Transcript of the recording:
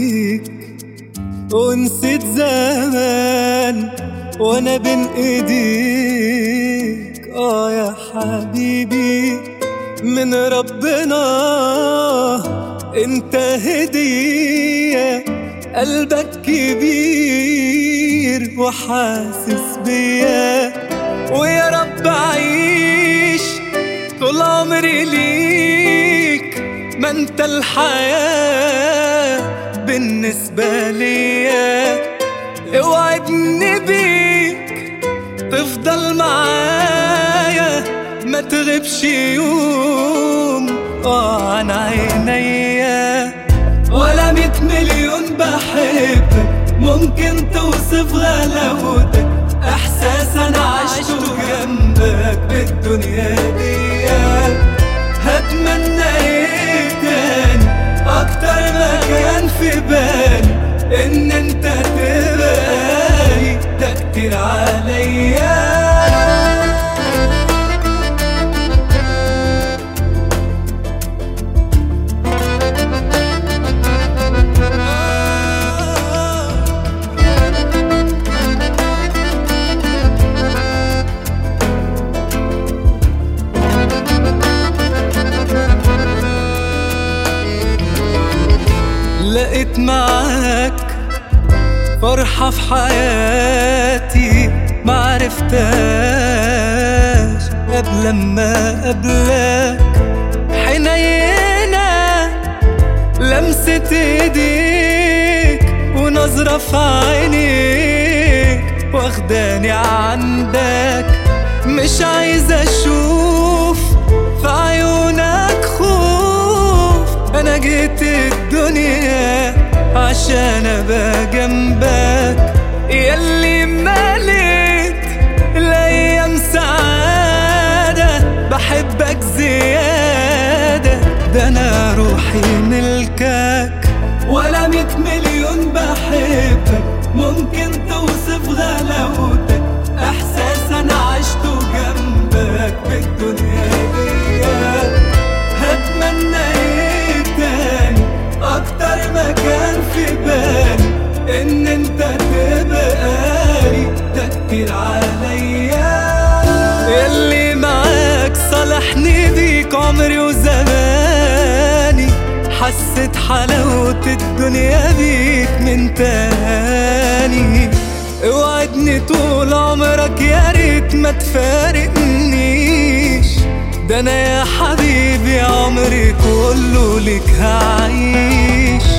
بيك ونسيت زمان وانا بين ايديك اه يا حبيبي من ربنا انت هدية قلبك كبير وحاسس بيا ويا رب اعيش طول عمري ليك ما انت الحياة بالنسبة ليا اوعدني بيك تفضل معايا ما تغيبش يوم اه عن عينيا ولا ميت مليون بحبك ممكن توصف غلاوتك احساس انا عشته جنبك بالدنيا دي هتمنى ايه تاني اكتر ما كان في بالي ان انت تبقالي ده كتير عليا لقيت معاك فرحة في حياتي معرفتهاش قبل ما قبلك حنينة لمسة ايديك ونظرة في عينيك واخداني عندك مش عايز اشوف في عيونك خوف انا جيت الدنيا عشان ابقى جنبك ياللي مليت الايام سعادة بحبك زيادة ده انا روحي ملكك ولا ميت مليون بحبك ممكن توصف غلاوتك احساس انا عشته جنبك بالدنيا دي هتمنى ايه تاني اكتر ما كان في بالي ان انت تبقالي ده كتير عليا ياللي معاك صالحني بيك عمري وزماني حسيت حلاوة الدنيا بيك من تاني اوعدني طول عمرك يا ريت ما تفارقنيش ده انا يا حبيبي عمري كله لك هعيش